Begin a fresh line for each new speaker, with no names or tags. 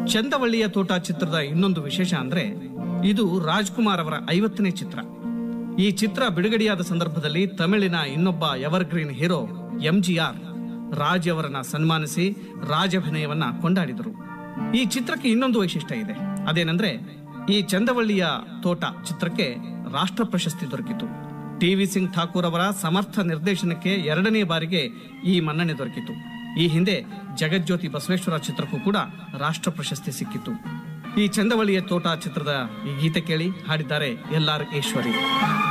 ಚಂದವಳ್ಳಿಯ ತೋಟ ಚಿತ್ರದ ಇನ್ನೊಂದು ವಿಶೇಷ ಅಂದ್ರೆ ಇದು ರಾಜ್ಕುಮಾರ್ ಅವರ ಐವತ್ತನೇ ಚಿತ್ರ ಈ ಚಿತ್ರ ಬಿಡುಗಡೆಯಾದ ಸಂದರ್ಭದಲ್ಲಿ ತಮಿಳಿನ ಇನ್ನೊಬ್ಬ ಎವರ್ಗ್ರೀನ್ ಹೀರೋ ಎಂಜಿಆರ್ ರಾಜ್ ಅವರನ್ನ ಸನ್ಮಾನಿಸಿ ರಾಜಭಿನಯವನ್ನ ಕೊಂಡಾಡಿದರು ಈ ಚಿತ್ರಕ್ಕೆ ಇನ್ನೊಂದು ವೈಶಿಷ್ಟ್ಯ ಇದೆ ಅದೇನೆಂದ್ರೆ ಈ ಚಂದವಳ್ಳಿಯ ತೋಟ ಚಿತ್ರಕ್ಕೆ ರಾಷ್ಟ್ರ ಪ್ರಶಸ್ತಿ ದೊರಕಿತು ಟಿ ವಿ ಸಿಂಗ್ ಠಾಕೂರ್ ಅವರ ಸಮರ್ಥ ನಿರ್ದೇಶನಕ್ಕೆ ಎರಡನೇ ಬಾರಿಗೆ ಈ ಮನ್ನಣೆ ದೊರಕಿತು ಈ ಹಿಂದೆ ಜಗಜ್ಯೋತಿ ಬಸವೇಶ್ವರ ಚಿತ್ರಕ್ಕೂ ಕೂಡ ರಾಷ್ಟ್ರ ಪ್ರಶಸ್ತಿ ಸಿಕ್ಕಿತು ಈ ಚಂದವಳ್ಳಿಯ ತೋಟ ಚಿತ್ರದ ಈ ಗೀತೆ ಕೇಳಿ ಹಾಡಿದ್ದಾರೆ ಎಲ್ ಆರ್ ಈಶ್ವರಿ